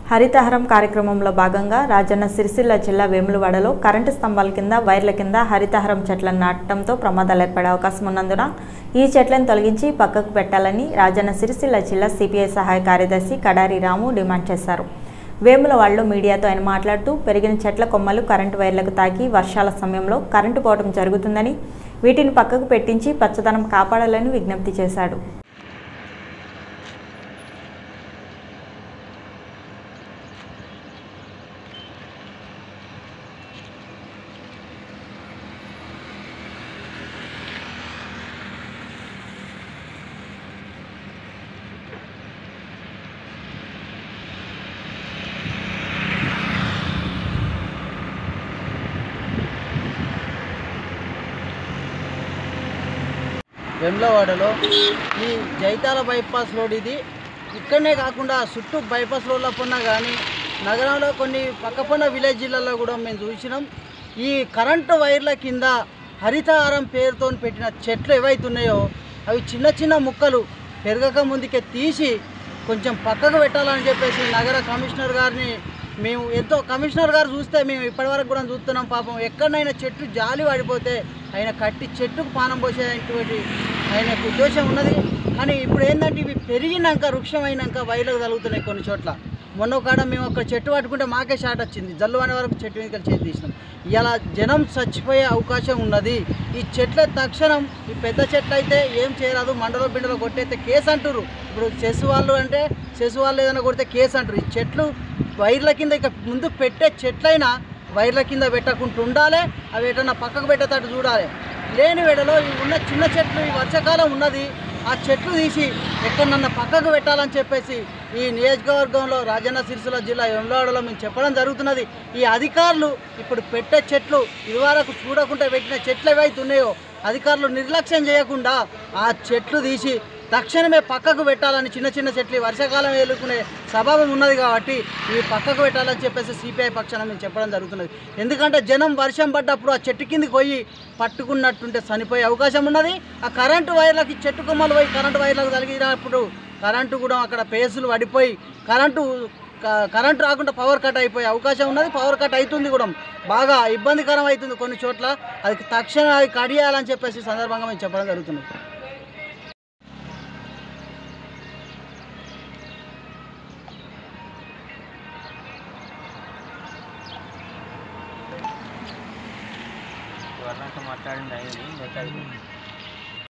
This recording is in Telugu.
హరితహరం కార్యక్రమంలో భాగంగా రాజన్న సిరిసిల్ల జిల్లా వేములవాడలో కరెంటు స్తంభాల కింద వైర్ల కింద హరితహరం చెట్లను నాటడంతో ప్రమాదాలు ఏర్పడే అవకాశం ఉన్నందున ఈ చెట్లను తొలగించి పక్కకు పెట్టాలని రాజన్న సిరిసిల్ల జిల్లా సిపిఐ సహాయ కార్యదర్శి కడారి రాము డిమాండ్ చేశారు వేములవాడలో మీడియాతో ఆయన మాట్లాడుతూ పెరిగిన చెట్ల కొమ్మలు కరెంటు వైర్లకు తాకి వర్షాల సమయంలో కరెంటు పోవడం జరుగుతుందని వీటిని పక్కకు పెట్టించి పచ్చదనం కాపాడాలని విజ్ఞప్తి చేశాడు వెమ్లవాడలో ఈ జైతాల బైపాస్ రోడ్ ఇది ఇక్కడనే కాకుండా చుట్టూ బైపాస్ రోడ్ల పన్న కానీ నగరంలో కొన్ని పక్కపన్న విలేజ్లలో కూడా మేము చూసినాం ఈ కరెంటు వైర్ల కింద హరితహారం పేరుతో పెట్టిన చెట్లు ఏవైతున్నాయో అవి చిన్న చిన్న ముక్కలు పెరగక ముందుకే తీసి కొంచెం పక్కకు పెట్టాలని చెప్పేసి నగర కమిషనర్ గారిని మేము ఎంతో కమిషనర్ గారు చూస్తే మేము ఇప్పటివరకు కూడా చూస్తున్నాం పాపం ఎక్కడైనా చెట్టు జాలి పడిపోతే ఆయన కట్టి చెట్టుకు పానం పోసేటువంటి ఆయనకు ఉద్దేశం ఉన్నది కానీ ఇప్పుడు ఏంటంటే ఇవి పెరిగినాక వృక్షమైనాక వైర్లకు తగులుతున్నాయి కొన్ని చోట్ల మొన్న కాడ మేము ఒక చెట్టు పట్టుకుంటే మాకే షాట్ వచ్చింది జల్లు అనే వరకు చెట్టు మీద చేతి తీసినాం ఇలా జనం చచ్చిపోయే అవకాశం ఉన్నది ఈ చెట్ల తక్షణం ఈ పెద్ద చెట్లు అయితే ఏం చేయరాదు మండలో బిండలో కొట్టయితే కేసు అంటారు ఇప్పుడు చెస్ వాళ్ళు అంటే చెస్ వాళ్ళు ఏదైనా కొడితే కేసు అంటారు ఈ చెట్లు వైర్ల కింద ఇక ముందు పెట్టే చెట్లైనా వైర్ల కింద పెట్టకుండా ఉండాలి అవి ఎటన్నా పక్కకు పెట్టేటట్టు చూడాలి లేని వేడలో ఈ ఉన్న చిన్న చెట్లు ఈ వర్షాకాలం ఉన్నది ఆ చెట్లు తీసి ఎక్కడన్నా పక్కకు పెట్టాలని చెప్పేసి ఈ నియోజకవర్గంలో రాజన్న సిరిసిల్ల జిల్లా వెంలవాడలో మేము చెప్పడం జరుగుతున్నది ఈ అధికారులు ఇప్పుడు పెట్టే చెట్లు ఇదివరకు చూడకుండా పెట్టిన చెట్లు ఏవైతే ఉన్నాయో అధికారులు నిర్లక్ష్యం చేయకుండా ఆ చెట్లు తీసి తక్షణమే పక్కకు పెట్టాలని చిన్న చిన్న చెట్లు ఈ వర్షాకాలం ఎదుర్కొనే స్వభావం ఉన్నది కాబట్టి ఇవి పక్కకు పెట్టాలని చెప్పేసి సిపిఐ పక్షాన మేము చెప్పడం జరుగుతున్నది ఎందుకంటే జనం వర్షం పడ్డప్పుడు ఆ చెట్టు కిందకి పోయి పట్టుకున్నట్టుంటే చనిపోయే అవకాశం ఉన్నది ఆ కరెంటు వైర్లకి చెట్టు కొమ్మలు పోయి కరెంటు వైర్లకు తగిలినప్పుడు కరెంటు కూడా అక్కడ పేసులు పడిపోయి కరెంటు క- కరెంట్ రాకుండా పవర్ కట్ అయిపోయే అవకాశం ఉన్నది పవర్ కట్ అవుతుంది కూడా బాగా ఇబ్బందికరం అవుతుంది కొన్ని చోట్ల అది తక్షణం అది కడియాలని చెప్పేసి ఈ సందర్భంగా మేము చెప్పడం జరుగుతుంది వాళ్ళంతా మాట్లాడింది అయింది ఇంకా అయిపోయింది